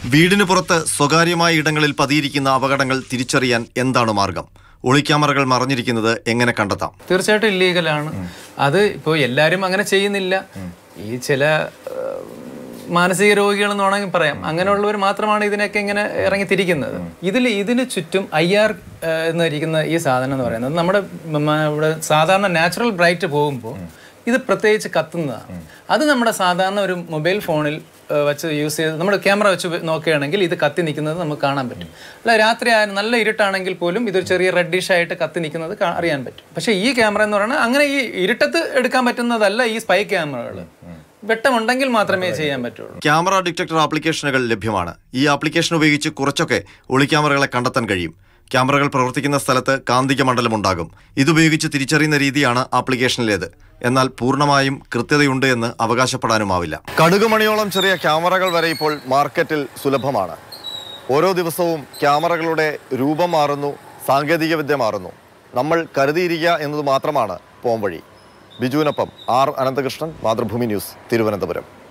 വീടിന് പുറത്ത് സ്വകാര്യമായ ഇടങ്ങളിൽ പതിയിരിക്കുന്ന അപകടങ്ങൾ തിരിച്ചറിയാൻ എന്താണ് മാർഗം ഒളിക്യാമറകൾ മറഞ്ഞിരിക്കുന്നത് എങ്ങനെ കണ്ടെത്താം തീർച്ചയായിട്ടും ഇല്ലീഗലാണ് അത് ഇപ്പോൾ എല്ലാവരും അങ്ങനെ ചെയ്യുന്നില്ല ഈ ചില ഏഹ്, മാനസിക രോഗികൾ എന്ന് വേണമെങ്കിൽ പറയാം അങ്ങനെയുള്ളവർ മാത്രമാണ് ഇതിനൊക്കെ ഇങ്ങനെ ഇറങ്ങി തിരിക്കുന്നത് ഇതിൽ ഇതിന് ചുറ്റും ഐ ആർ എന്നിരിക്കുന്ന ഈ സാധനം എന്ന് പറയുന്നത് നമ്മുടെ മ- ഇവിടെ സാധാരണ നാച്ചുറൽ ബ്രൈറ്റ് പോകുമ്പോൾ ഇത് പ്രത്യേകിച്ച് കത്തുന്നതാണ് അത് നമ്മുടെ സാധാരണ ഒരു മൊബൈൽ ഫോണിൽ ഏഹ്, വെച്ച് യൂസ് ചെയ്ത് നമ്മുടെ ക്യാമറ വെച്ച് ഉപ- നോക്കുകയാണെങ്കിൽ ഇത് കത്തി നിൽക്കുന്നത് നമുക്ക് കാണാൻ പറ്റും അല്ല രാത്രി ആയാലും നല്ല ഇരുട്ടാണെങ്കിൽ പോലും ഇതൊരു ചെറിയ റെഡിഷ് ആയിട്ട് കത്തി നിൽക്കുന്നത് കാ- അറിയാൻ പറ്റും പക്ഷേ ഈ ക്യാമറ എന്ന് പറയുന്നത് അങ്ങനെ ഈ ഇരുട്ടത്ത് എടുക്കാൻ പറ്റുന്നതല്ല ഈ സ്പൈ ക്യാമറകൾ വെട്ടമുണ്ടെങ്കിൽ മാത്രമേ ചെയ്യാൻ പറ്റുള്ളൂ ക്യാമറ ഡിറ്റക്ടർ ആപ്ലിക്കേഷനുകൾ ലഭ്യമാണ് ഈ ആപ്ലിക്കേഷൻ ഉപയോഗിച്ച് കുറച്ചൊക്കെ ഒളിക്യാമറകളെ കണ്ടെത്താൻ കഴിയും ക്യാമറകൾ പ്രവർത്തിക്കുന്ന സ്ഥലത്ത് കാന്തിക മണ്ഡലം ഉണ്ടാകും ഇതുപയോഗിച്ച് തിരിച്ചറിയുന്ന രീതിയാണ് ആപ്ലിക്കേഷനിലേത് എന്നാൽ പൂർണ്ണമായും കൃത്യതയുണ്ട് എന്ന് അവകാശപ്പെടാനുമാവില്ല കടുകുമണിയോളം ചെറിയ ക്യാമറകൾ വരെ ഇപ്പോൾ മാർക്കറ്റിൽ സുലഭമാണ് ഓരോ ദിവസവും ക്യാമറകളുടെ രൂപം മാറുന്നു സാങ്കേതികവിദ്യ മാറുന്നു നമ്മൾ കരുതിയിരിക്കുക എന്നത് മാത്രമാണ് പോംവഴി ബിജുവിനൊപ്പം ആർ അനന്തകൃഷ്ണൻ മാതൃഭൂമി ന്യൂസ് തിരുവനന്തപുരം